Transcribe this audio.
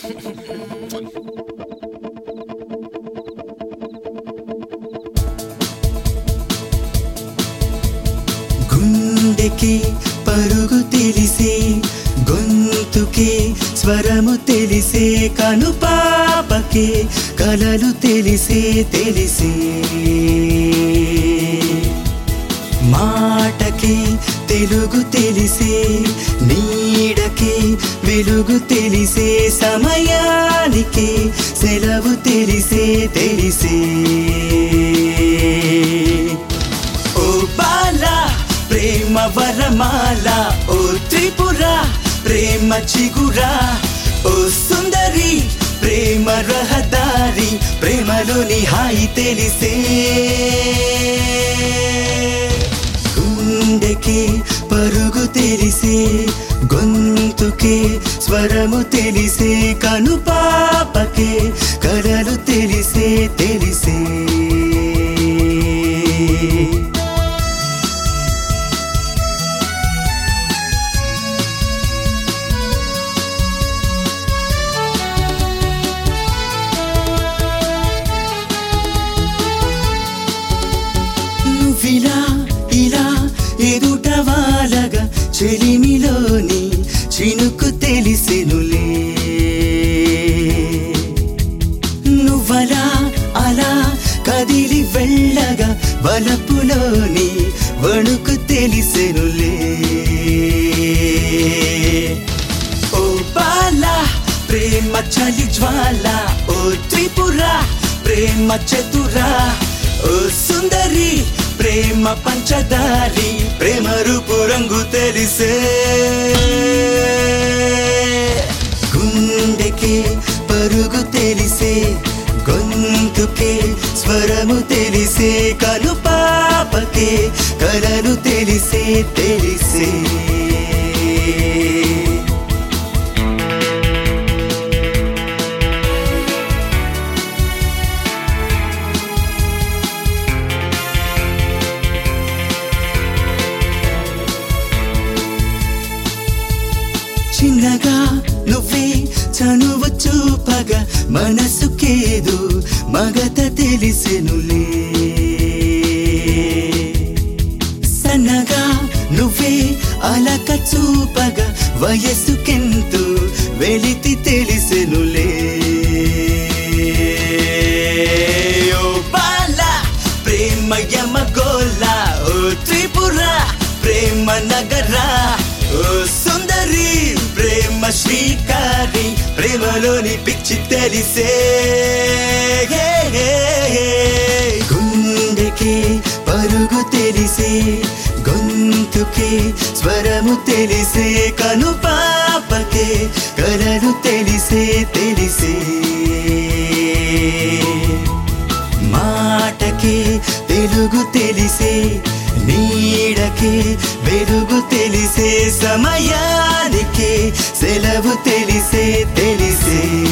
గుండెకి పరుగు తెలిసే గొంతుకే స్వరము తెలిసే కను పాపకే కలలు తెలిసే తెలిసే మాటకి తెలుగు తెలిసే నీడకి వెలుగు తెలిసే సమయానికి సెలవు తెలిసే తెలిసే ఓ బాల ప్రేమ వరమాల ఓ త్రిపుర ప్రేమ చిగురా ఓ సుందరి ప్రేమ రహదారి ప్రేమలోని హాయి తెలిసే గుండెకి పరుగు తెలిసే గొంతుకే స్వరము తెలిసే కను పాపకే కలలు తెలిసే తెలిసే నువ్విలా ఇలా ఎదుట వాలగా చెలిమిలోని చినుకు తెలిసెనులే నువ్వలా అలా కదిలి వెళ్ళగా వలపులోని వణుకు తెలిసెనులే ఓ బాల ప్రేమ చలి జ్వాల ఓ త్రిపుర ప్రేమ చతురా ఓ సుందరి ప్రేమ పంచదారి ప్రేమ రూపు రంగు తెలిసే గుండెకి పరుగు తెలిసే గొంతుకే స్వరము తెలిసే కను పాపకే కలలు తెలిసే తెలిసే చిన్నగా నువ్వే చనువు చూపగా మనసుకేదు మగత తెలిసెనులే సన్నగా నువ్వే అలక చూపగా వయస్సుకెంతో వెలితి తెలిసెనులే ఓ బాల ప్రేమ యమగోళ ఓ త్రిపుర ప్రేమ నగరా ఓ సుందరి ప్రేమ శ్రీకారి ప్రేమలోని పిచ్చి తెలిసే హే, హే, హే. గుండెకి పరుగు తెలిసే గొంతుకే స్వరము తెలిసే కను పాపకే కలలు తెలిసే తెలిసే మాటకి తెలుగు తెలిసే నీడకి వెలుగు తెలిసే సమయానికి సెలవు తెలిసే తెలిసే